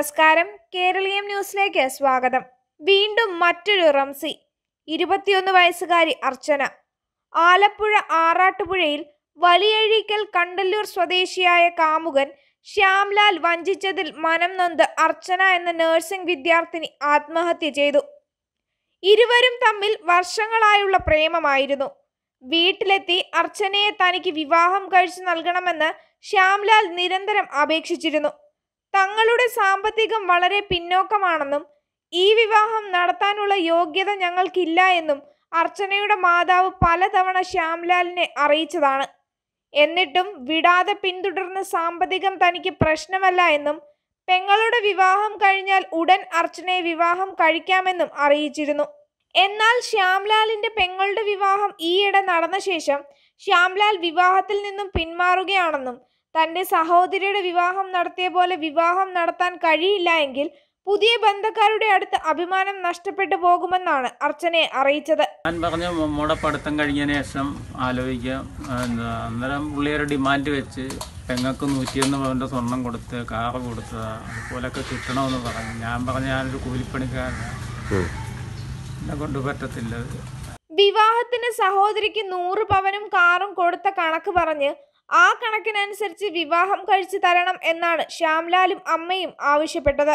നമസ്കാരം കേരളീയം ന്യൂസിലേക്ക് സ്വാഗതം വീണ്ടും മറ്റൊരു റംസി ഇരുപത്തിയൊന്ന് വയസ്സുകാരി അർച്ചന ആലപ്പുഴ ആറാട്ടുപുഴയിൽ വലിയഴീക്കൽ കണ്ടല്ലൂർ സ്വദേശിയായ കാമുകൻ ശ്യാംലാൽ വഞ്ചിച്ചതിൽ മനം നൊന്ത് അർച്ചന എന്ന നഴ്സിംഗ് വിദ്യാർത്ഥിനി ആത്മഹത്യ ചെയ്തു ഇരുവരും തമ്മിൽ വർഷങ്ങളായുള്ള പ്രേമമായിരുന്നു വീട്ടിലെത്തി അർച്ചനയെ തനിക്ക് വിവാഹം കഴിച്ചു നൽകണമെന്ന് ശ്യാംലാൽ നിരന്തരം അപേക്ഷിച്ചിരുന്നു തങ്ങളുടെ സാമ്പത്തികം വളരെ പിന്നോക്കമാണെന്നും ഈ വിവാഹം നടത്താനുള്ള യോഗ്യത ഞങ്ങൾക്കില്ല എന്നും അർച്ചനയുടെ മാതാവ് പലതവണ ശ്യാംലാലിനെ അറിയിച്ചതാണ് എന്നിട്ടും വിടാതെ പിന്തുടർന്ന് സാമ്പത്തികം തനിക്ക് പ്രശ്നമല്ല എന്നും പെങ്ങളുടെ വിവാഹം കഴിഞ്ഞാൽ ഉടൻ അർച്ചനയെ വിവാഹം കഴിക്കാമെന്നും അറിയിച്ചിരുന്നു എന്നാൽ ശ്യാംലാലിന്റെ പെങ്ങളുടെ വിവാഹം ഈയിടെ നടന്ന ശേഷം ശ്യാംലാൽ വിവാഹത്തിൽ നിന്നും പിന്മാറുകയാണെന്നും തന്റെ സഹോദരിയുടെ വിവാഹം നടത്തിയ പോലെ വിവാഹം നടത്താൻ കഴിയില്ല എങ്കിൽ പുതിയ ബന്ധക്കാരുടെ അടുത്ത് അഭിമാനം നഷ്ടപ്പെട്ടു പോകുമെന്നാണ് അർച്ചനയെ അറിയിച്ചത് ഞാൻ പറഞ്ഞു മമ്മൂടെ പഠിത്തം കഴിഞ്ഞതിന് ശേഷം ആലോചിക്കാം എന്താ അന്നേരം പുള്ളിയൊരു ഡിമാൻഡ് വെച്ച് പെങ്ങൾക്ക് നൂറ്റിയൊന്ന് പവൻ്റെ സ്വർണം കൊടുത്ത് കാറ് കൊടുത്ത് അതുപോലൊക്കെ കിട്ടണമെന്ന് പറഞ്ഞു ഞാൻ പറഞ്ഞു ഞാനൊരു കൂലിപ്പണിക്കാരനാണ് എന്നെ കൊണ്ട് പറ്റത്തില്ല അത് വിവാഹത്തിന് സഹോദരിക്ക് നൂറ് പവനും കാറും കൊടുത്ത കണക്ക് പറഞ്ഞ് ആ കണക്കിനനുസരിച്ച് വിവാഹം കഴിച്ചു തരണം എന്നാണ് ശ്യാംലാലും അമ്മയും ആവശ്യപ്പെട്ടത്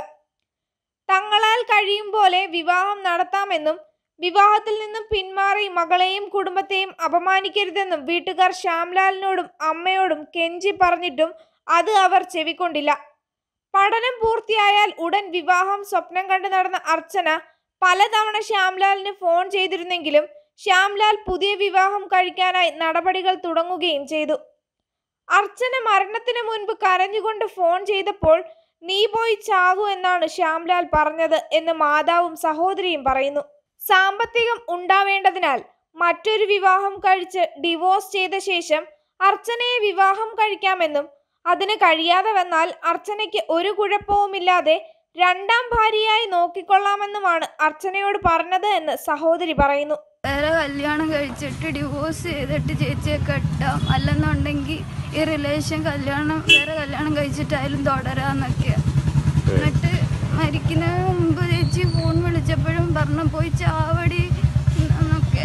തങ്ങളാൽ കഴിയും പോലെ വിവാഹം നടത്താമെന്നും വിവാഹത്തിൽ നിന്നും പിന്മാറി മകളെയും കുടുംബത്തെയും അപമാനിക്കരുതെന്നും വീട്ടുകാർ ശ്യാംലാലിനോടും അമ്മയോടും കെഞ്ചി പറഞ്ഞിട്ടും അത് അവർ ചെവിക്കൊണ്ടില്ല പഠനം പൂർത്തിയായാൽ ഉടൻ വിവാഹം സ്വപ്നം കണ്ടു നടന്ന അർച്ചന പലതവണ ശ്യാംലാലിന് ഫോൺ ചെയ്തിരുന്നെങ്കിലും ശ്യാംലാൽ പുതിയ വിവാഹം കഴിക്കാനായി നടപടികൾ തുടങ്ങുകയും ചെയ്തു അർച്ചന മരണത്തിന് മുൻപ് കരഞ്ഞുകൊണ്ട് ഫോൺ ചെയ്തപ്പോൾ നീ പോയി ചാകൂ എന്നാണ് ശ്യാംലാൽ പറഞ്ഞത് എന്ന് മാതാവും സഹോദരിയും പറയുന്നു സാമ്പത്തികം ഉണ്ടാവേണ്ടതിനാൽ മറ്റൊരു വിവാഹം കഴിച്ച് ഡിവോഴ്സ് ചെയ്ത ശേഷം അർച്ചനയെ വിവാഹം കഴിക്കാമെന്നും അതിന് കഴിയാതെ വന്നാൽ അർച്ചനയ്ക്ക് ഒരു കുഴപ്പവുമില്ലാതെ രണ്ടാം ഭാര്യയായി നോക്കിക്കൊള്ളാമെന്നുമാണ് അർച്ചനയോട് പറഞ്ഞത് എന്ന് സഹോദരി പറയുന്നു വേറെ കല്യാണം കഴിച്ചിട്ട് ഡിവോഴ്സ് ചെയ്തിട്ട് ചേച്ചിയെ കെട്ടാം അല്ലെന്നുണ്ടെങ്കിൽ ഈ റിലേഷൻ കല്യാണം വേറെ കല്യാണം കഴിച്ചിട്ടായാലും തുടരാന്നൊക്കെ എന്നിട്ട് മരിക്കുന്നതിന് മുമ്പ് ചേച്ചി ഫോൺ വിളിച്ചപ്പോഴും പറഞ്ഞു പോയി ചാവടി എന്നൊക്കെ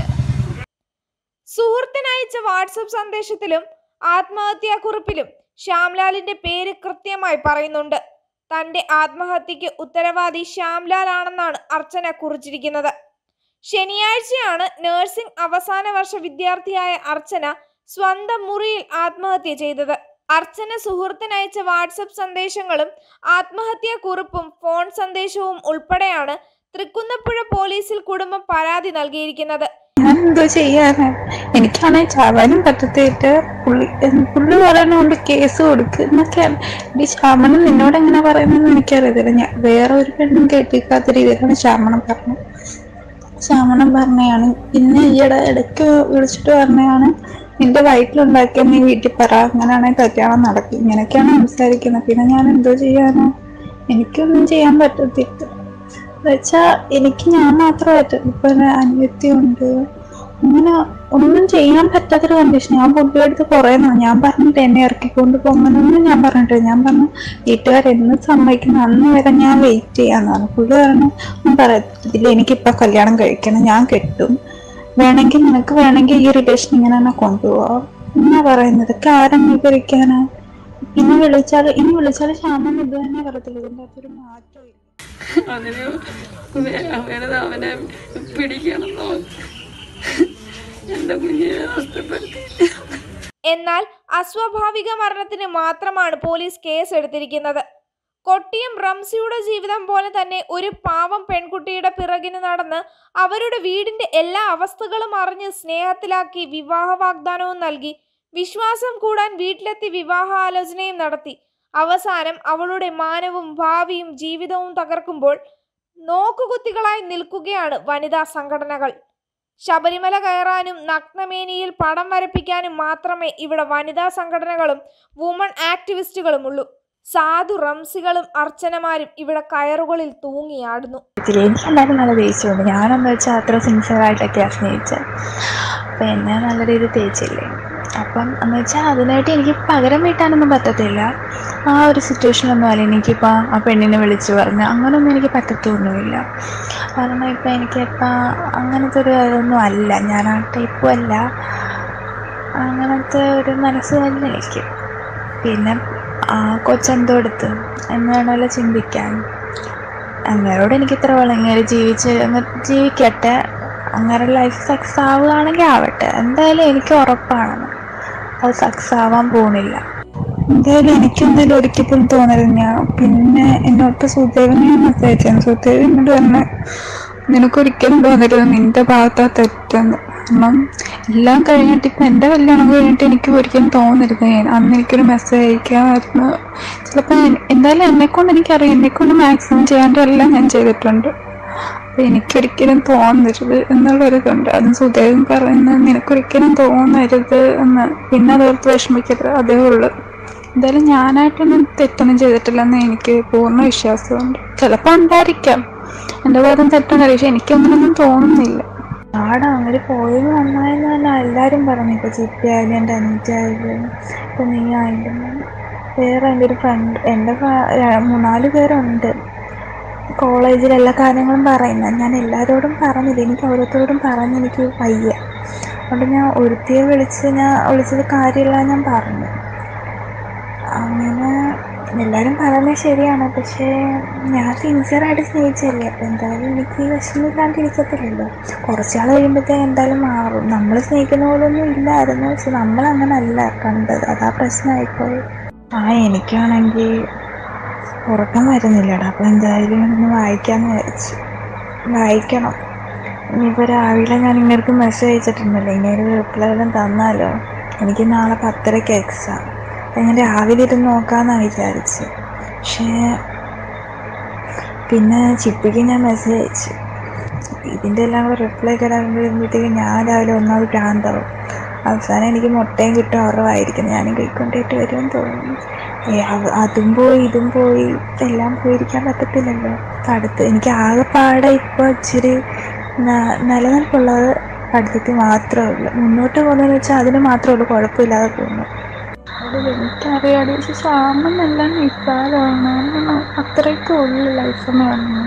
സുഹൃത്തിനയച്ച വാട്സപ്പ് സന്ദേശത്തിലും ആത്മഹത്യാക്കുറിപ്പിലും ശ്യാംലാലിന്റെ പേര് കൃത്യമായി പറയുന്നുണ്ട് തന്റെ ആത്മഹത്യക്ക് ഉത്തരവാദി ശ്യാംലാൽ ആണെന്നാണ് അർച്ചന കുറിച്ചിരിക്കുന്നത് ശനിയാഴ്ചയാണ് നഴ്സിംഗ് അവസാന വർഷ വിദ്യാർത്ഥിയായ അർച്ചന സ്വന്തം മുറിയിൽ ആത്മഹത്യ ചെയ്തത് അർച്ചന സുഹൃത്തിനയച്ച വാട്സപ്പ് സന്ദേശങ്ങളും ആത്മഹത്യാ കുറിപ്പും ഫോൺ സന്ദേശവും ഉൾപ്പെടെയാണ് തൃക്കുന്നപ്പുഴ പോലീസിൽ കുടുംബം പരാതി നൽകിയിരിക്കുന്നത് ഞാൻ എന്തോ ചെയ്യാനാ എനിക്കാണെങ്കിൽ ചാവാനും പറ്റത്തില്ല പുള്ളി പുള്ളി പറയണോണ്ട് കേസ് കൊടുക്ക് എന്നൊക്കെയാണ് ഈ ശ്യാമണൻ നിന്നോട് എങ്ങനെ പറയുന്നതെന്ന് എനിക്കറിയത്തില്ല ഞാൻ വേറെ ഒരു പെണ്ണും കേട്ടിക്കാത്ത രീതിയിലാണ് ശ്യാമണൻ പറഞ്ഞത് ശ്യാമണൻ പറഞ്ഞതാണ് പിന്നെ ഈയിടെ ഇടയ്ക്ക് വിളിച്ചിട്ട് പറഞ്ഞതാണ് നിന്റെ വയറ്റിലുണ്ടാക്കിയ നീ വീട്ടിൽ പറ അങ്ങനെയാണെങ്കിൽ കല്യാണം നടക്കും ഇങ്ങനെയൊക്കെയാണ് സംസാരിക്കുന്നത് പിന്നെ ഞാൻ എന്തോ ചെയ്യാനോ എനിക്കൊന്നും ചെയ്യാൻ പറ്റത്തില്ല എന്നുവെച്ചാ എനിക്ക് ഞാൻ മാത്രമായിട്ട് ഇപ്പൊ ഒരു അനിയത്തിയുണ്ട് അങ്ങനെ ഒന്നും ചെയ്യാൻ പറ്റാത്തൊരു കണ്ടീഷൻ ഞാൻ പുള്ളിയുടെ അടുത്ത് കുറേ നാൾ ഞാൻ പറഞ്ഞിട്ട് എന്നെ ഇറക്കിക്കൊണ്ട് പോകണമെന്നൊന്നും ഞാൻ പറഞ്ഞിട്ടില്ല ഞാൻ പറഞ്ഞു വീട്ടുകാർ എന്ന് സമ്മതിക്കണം അന്ന് വരെ ഞാൻ വെയിറ്റ് ചെയ്യാന്നാണ് പുള്ളി പറഞ്ഞു ഞാൻ പറയത്തില്ല എനിക്കിപ്പോ കല്യാണം കഴിക്കണം ഞാൻ കെട്ടും വേണമെങ്കിൽ നിനക്ക് വേണമെങ്കിൽ ഈ റിലേഷൻ ഇങ്ങനെ തന്നെ കൊണ്ടുപോവാം എന്നാ പറയുന്നത് ഇതൊക്കെ ആരംഗീകരിക്കാനാ ഇനി വിളിച്ചാൽ ഇനി വിളിച്ചാൽ ശ്യാമൻ ഇത് തന്നെ പറയത്തില്ല ഇതിൻ്റെ അകത്തൊരു മാറ്റമില്ല അതിന് വേണത് അവനെ പിടിക്കണമെന്നോ എൻ്റെ കുഞ്ഞിനെ നഷ്ടപ്പെടുത്തി എന്നാൽ അസ്വാഭാവിക മരണത്തിന് മാത്രമാണ് പോലീസ് കേസ് എടുത്തിരിക്കുന്നത് കൊട്ടിയം റംസിയുടെ ജീവിതം പോലെ തന്നെ ഒരു പാവം പെൺകുട്ടിയുടെ പിറകിന് നടന്ന് അവരുടെ വീടിന്റെ എല്ലാ അവസ്ഥകളും അറിഞ്ഞ് സ്നേഹത്തിലാക്കി വിവാഹ വാഗ്ദാനവും നൽകി വിശ്വാസം കൂടാൻ വീട്ടിലെത്തി വിവാഹാലോചനയും നടത്തി അവസാനം അവളുടെ മാനവും ഭാവിയും ജീവിതവും തകർക്കുമ്പോൾ നോക്കുകുത്തികളായി നിൽക്കുകയാണ് വനിതാ സംഘടനകൾ ശബരിമല കയറാനും നഗ്നമേനിയിൽ പടം വരപ്പിക്കാനും മാത്രമേ ഇവിടെ വനിതാ സംഘടനകളും വുമൺ ആക്ടിവിസ്റ്റുകളുമുള്ളൂ സാധു റംസികളും അർച്ചനമാരും ഇവിടെ കയറുകളിൽ തൂങ്ങിയാടുന്നു ഇതിൽ എനിക്ക് എന്തായാലും നല്ല ദേഷ്യമുണ്ട് ഞാനെന്ന് വെച്ചാൽ അത്ര സിൻസിയറായിട്ടൊക്കെയാണ് സ്നേഹിച്ചത് അപ്പം എന്നെ നല്ല രീതിയിൽ തേച്ചില്ലേ അപ്പം അപ്പം എന്ന് വെച്ചാൽ അതിനായിട്ട് എനിക്ക് പകരം വീട്ടാനൊന്നും പറ്റത്തില്ല ആ ഒരു സിറ്റുവേഷനൊന്നും അല്ല എനിക്കിപ്പോൾ ആ പെണ്ണിനെ വിളിച്ച് പറഞ്ഞ് അങ്ങനൊന്നും എനിക്ക് പറ്റത്തൊന്നുമില്ല കാരണം ഇപ്പം എനിക്കിപ്പോൾ അങ്ങനത്തെ ഒരു ഇതൊന്നും അല്ല ഞാൻ ആ ടൈപ്പും അല്ല അങ്ങനത്തെ ഒരു മനസ്സുമല്ല എനിക്ക് പിന്നെ ആ കൊച്ചെന്തോ എടുത്ത് എന്ന് വേണമല്ലോ ചിന്തിക്കാൻ അങ്ങനോട് എനിക്ക് ഇത്ര വളങ്ങേര് ജീവിച്ച് അങ്ങ് ജീവിക്കട്ടെ അങ്ങനെ ലൈഫ് സക്സസ് ആവുകയാണെങ്കിൽ ആവട്ടെ എന്തായാലും എനിക്ക് ഉറപ്പാണ് അത് സക്സസ് ആവാൻ പോകുന്നില്ല എന്തായാലും എനിക്ക് എന്തായാലും ഒരിക്കലും തോന്നരുത് ഞാൻ പിന്നെ എന്നോട്ട് സുദേവനെ മെസ്സേജ് അയച്ചാണ് സുദേവൻ എന്നോട് പറഞ്ഞ നിനക്കൊരിക്കലും തോന്നരുത് നിന്റെ ഭാഗത്താ തെറ്റെന്ന് കാരണം എല്ലാം കഴിഞ്ഞിട്ട് ഇപ്പം എൻ്റെ കല്യാണം കഴിഞ്ഞിട്ട് എനിക്ക് ഒരിക്കലും തോന്നരുത് ഞാൻ അന്ന് എനിക്കൊരു മെസ്സേജ് അയക്കാമായിരുന്നു ചിലപ്പോൾ എന്തായാലും എന്നെക്കൊണ്ട് എനിക്കറിയാം എന്നെക്കൊണ്ട് മാക്സിമം ചെയ്യാണ്ടെല്ലാം ഞാൻ ചെയ്തിട്ടുണ്ട് അപ്പം എനിക്കൊരിക്കലും തോന്നരുത് എന്നുള്ളൊരിതുണ്ട് അത് സുദേവൻ പറയുന്നത് നിനക്കൊരിക്കലും തോന്നരുത് എന്ന് പിന്നെ അതോർത്ത് വിഷമിക്കരുത് അതേ ഉള്ളൂ എന്തായാലും ഞാനായിട്ടൊന്നും തെറ്റൊന്നും ചെയ്തിട്ടില്ലെന്ന് എനിക്ക് പൂർണ്ണ വിശ്വാസമുണ്ട് ചിലപ്പോൾ ഉണ്ടായിരിക്കാം എൻ്റെ ഭാഗം തെറ്റുണ്ടായിരിക്കും പക്ഷെ എനിക്കങ്ങനൊന്നും തോന്നുന്നില്ല ആടാ അവർ പോയത് നന്നായെന്ന് തന്നെ എല്ലാവരും പറഞ്ഞു ഇപ്പോൾ ചിപ്പി ആയാലും എൻ്റെ അനിയത്തി ആയാലും ഇപ്പം നീ ആയാലും വേറെ എൻ്റെ ഒരു ഫ്രണ്ട് എൻ്റെ ഫ- ര- മൂന്നാല് പേരുണ്ട് കോളേജിൽ എല്ലാ കാര്യങ്ങളും പറയുന്നത് ഞാൻ എല്ലാവരോടും പറഞ്ഞില്ല എനിക്ക് ഓരോരുത്തരോടും പറഞ്ഞ് എനിക്ക് വയ്യ അതുകൊണ്ട് ഞാൻ ഒരുത്തിയെ വിളിച്ച് ഞാൻ വിളിച്ചത് കാര്യമില്ല ഞാൻ പറഞ്ഞു അങ്ങനെ എല്ലാവരും പറയുന്നത് ശരിയാണ് പക്ഷേ ഞാൻ സിൻസിയറായിട്ട് സ്നേഹിച്ചല്ലേ അപ്പം എന്തായാലും എനിക്ക് വിഷമില്ലാണ്ട് ഇരിക്കത്തില്ലല്ലോ കുറച്ചാൾ കഴിയുമ്പോഴത്തേക്ക് എന്തായാലും മാറും നമ്മൾ സ്നേഹിക്കുന്ന പോലൊന്നും ഇല്ലായിരുന്നു പക്ഷെ നമ്മൾ അങ്ങനെ അല്ല കണ്ടത് അതാ പ്രശ്നമായിപ്പോയി ആ എനിക്കാണെങ്കിൽ ഉറക്കം വരുന്നില്ലടാ അപ്പം എന്തായാലും ഒന്ന് വായിക്കാമെന്ന് വിചാരിച്ചു വായിക്കണം ഇനിയിപ്പോൾ രാവിലെ ഞാൻ ഇങ്ങർക്ക് മെസ്സേജ് അയച്ചിട്ടുണ്ടല്ലോ ഇനി ഒരു റിപ്ലൈ എല്ലാം തന്നാലോ എനിക്ക് നാളെ പത്തരയ്ക്ക് എക്സാം അപ്പം ഞാൻ രാവിലെ ഇരുന്ന് നോക്കാമെന്നാണ് വിചാരിച്ച് പക്ഷേ പിന്നെ ചിപ്പിക്ക് ഞാൻ മെസ്സേജ് അയച്ചു ഇതിൻ്റെ എല്ലാം കൂടെ റിപ്ലൈ ഒക്കെ വരുമ്പോഴത്തേക്ക് ഞാൻ രാവിലെ ഒന്നാമത് ഭ്രാന്താവും അവസാനം എനിക്ക് മുട്ടയും കിട്ടും കുറവായിരിക്കും ഞാനും കൈക്കൊണ്ടിട്ട് വരുമെന്ന് തോന്നുന്നു ഏ, അവ- അതും പോയി ഇതും പോയി എല്ലാം പോയിരിക്കാൻ പറ്റത്തില്ലല്ലോ അടുത്ത് എനിക്ക് ആകെപ്പാടെ ഇപ്പോൾ ഇച്ചിരി ന- നിലനിൽപ്പുള്ളത് പഠിത്തത്തിൽ മാത്രമേ ഉള്ളൂ മുന്നോട്ട് പോകുന്നതെന്ന് വെച്ചാൽ അതിന് മാത്രമേ ഉള്ളൂ കുഴപ്പമില്ലാതെ പോകുന്നു അത് എനിക്കറിയാം പക്ഷെ ശ്യാമെന്നെല്ലാം നിസ്സാരമാണ് അത്രയൊക്കെ ഉള്ളു ലൈഫെന്ന് പറഞ്ഞു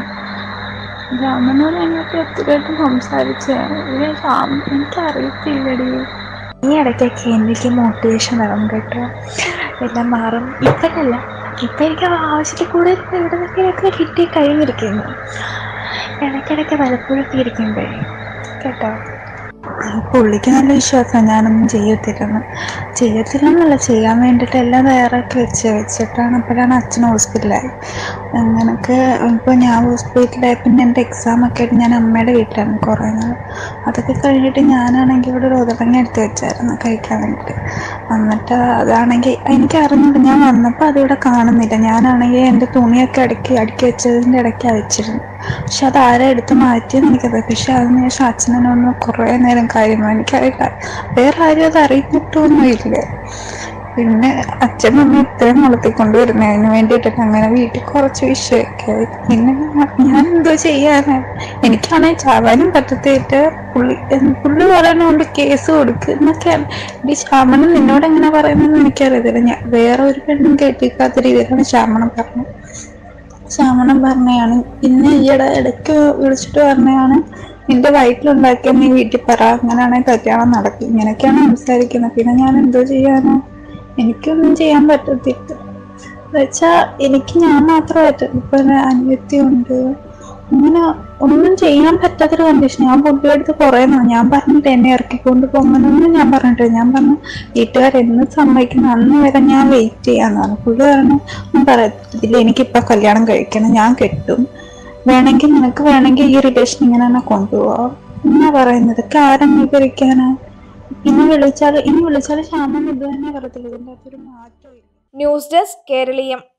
രാമനോട് ഞങ്ങൾക്ക് എത്രയായിട്ടും സംസാരിച്ചാണ് ഇവിടെ ശ്യാം എനിക്കറിയത്തില്ലടി ഈ ഇടയ്ക്കൊക്കെ എനിക്ക് മോട്ടിവേഷൻ വേണം കേട്ടോ എല്ലാം മാറും ഇപ്പോഴല്ല ഇപ്പം എനിക്ക് ആവശ്യത്തിൽ കൂടുതൽ ഇവിടെ നിന്നൊക്കെ കിട്ടി കഴിഞ്ഞിരിക്കുന്നു ഇടയ്ക്കിടയ്ക്ക് വലപ്പോഴൊക്കെ ഇരിക്കുമ്പോഴേ കേട്ടോ പുള്ളിക്ക് നല്ല വിശ്വാസമാണ് ഞാനൊന്നും ചെയ്യത്തില്ലെന്ന് ചെയ്യത്തില്ലെന്നല്ല ചെയ്യാൻ വേണ്ടിയിട്ട് എല്ലാം തയ്യാറാക്കി വെച്ച് വെച്ചിട്ടാണ് അപ്പോഴാണ് അച്ഛൻ ഹോസ്പിറ്റലായി അങ്ങനൊക്കെ ഇപ്പോൾ ഞാൻ ഹോസ്പിറ്റലായി പിന്നെ എൻ്റെ എക്സാമൊക്കെ ആയിട്ട് ഞാൻ അമ്മയുടെ വീട്ടിലാണ് കുറേ നാൾ അതൊക്കെ കഴിഞ്ഞിട്ട് ഞാനാണെങ്കിൽ ഇവിടെ ഒരു ഉതളങ്ങ എടുത്ത് വെച്ചായിരുന്നു കഴിക്കാൻ വേണ്ടിയിട്ട് എന്നിട്ട് അതാണെങ്കിൽ എനിക്ക് അറിഞ്ഞിട്ട് ഞാൻ വന്നപ്പോൾ അതിവിടെ കാണുന്നില്ല ഞാനാണെങ്കിൽ എൻ്റെ തുണിയൊക്കെ അടുക്കി അടുക്കി വെച്ചതിൻ്റെ ഇടയ്ക്കാണ് വെച്ചിരുന്നത് പക്ഷെ അത് ആരെ എടുത്ത് മാറ്റിയെന്ന് എനിക്കത് പക്ഷെ അതിന് ശേഷം അച്ഛനൊന്ന് കുറേ നേരം കാര്യമായി എനിക്കറിയില്ല വേറെ ആരും അത് അറിഞ്ഞിട്ടൊന്നുമില്ല പിന്നെ അച്ഛൻ നമ്മെ ഇത്രയും വളർത്തിക്കൊണ്ട് വരുന്നതിന് വേണ്ടിയിട്ട് അങ്ങനെ വീട്ടിൽ കുറച്ച് വിഷയമൊക്കെ ആയി പിന്നെ ഞാൻ- ഞാൻ എന്തോ ചെയ്യാനാ എനിക്കാണെങ്കിൽ ചാവാനും പറ്റത്തിട്ട് പുള്ളി പുള്ളി പറയണോണ്ട് കേസ് കൊടുക്കുക എന്നൊക്കെയാണ് ഈ ശ്യാമണം നിന്നോട് എങ്ങനെ പറയുന്നതെന്ന് എനിക്കറിയത്തില്ല ഞാൻ വേറെ ഒരു പെണ്ണും കേട്ടിരിക്കാത്ത രീതിയിലാണ് ശ്യാമണം പറഞ്ഞത് ശ്യാമണം പറഞ്ഞതാണ് പിന്നെ ഈയിടെ ഇടയ്ക്ക് വിളിച്ചിട്ട് പറഞ്ഞതാണ് നിന്റെ വയറ്റിലുണ്ടാക്കിയ നീ വീട്ടിൽ പറ അങ്ങനെയാണെങ്കിൽ കല്യാണം നടക്കും ഇങ്ങനെയൊക്കെയാണ് സംസാരിക്കുന്നത് പിന്നെ ഞാൻ എന്തോ ചെയ്യാനോ എനിക്കൊന്നും ചെയ്യാൻ പറ്റത്തില്ല എന്നുവെച്ചാ എനിക്ക് ഞാൻ മാത്രമായിട്ട് ഇപ്പൊ ഒരു അനിയത്തിയുണ്ട് അങ്ങനെ ഒന്നും ചെയ്യാൻ പറ്റാത്തൊരു കണ്ടീഷൻ ഞാൻ ഫുഡ് എടുത്ത് കുറേ നാൾ ഞാൻ പറഞ്ഞിട്ട് എന്നെ ഇറക്കിക്കൊണ്ട് പോകണമെന്നൊന്നും ഞാൻ പറഞ്ഞിട്ടില്ല ഞാൻ പറഞ്ഞു വീട്ടുകാർ എന്ന് സമ്മതിക്കണം അന്ന് വരെ ഞാൻ വെയിറ്റ് ചെയ്യാന്നാണ് പുള്ളി പറഞ്ഞു ഒന്നും പറയത്തില്ല എനിക്കിപ്പോൾ കല്യാണം കഴിക്കണം ഞാൻ കെട്ടും വേണമെങ്കിൽ നിനക്ക് വേണമെങ്കിൽ ഈ റിലേഷൻ ഇങ്ങനെ തന്നെ കൊണ്ടുപോവാം എന്നാ പറയുന്നത് ഇതൊക്കെ ആരംഗീകരിക്കാനാ ഇനി വിളിച്ചാൽ ഇനി വിളിച്ചാൽ ശ്യാമം ഇത് തന്നെ പറയത്തില്ല ഇതിൻ്റെ അകത്തൊരു മാറ്റമില്ല ന്യൂസ് ഡെസ്ക് കേരളീയം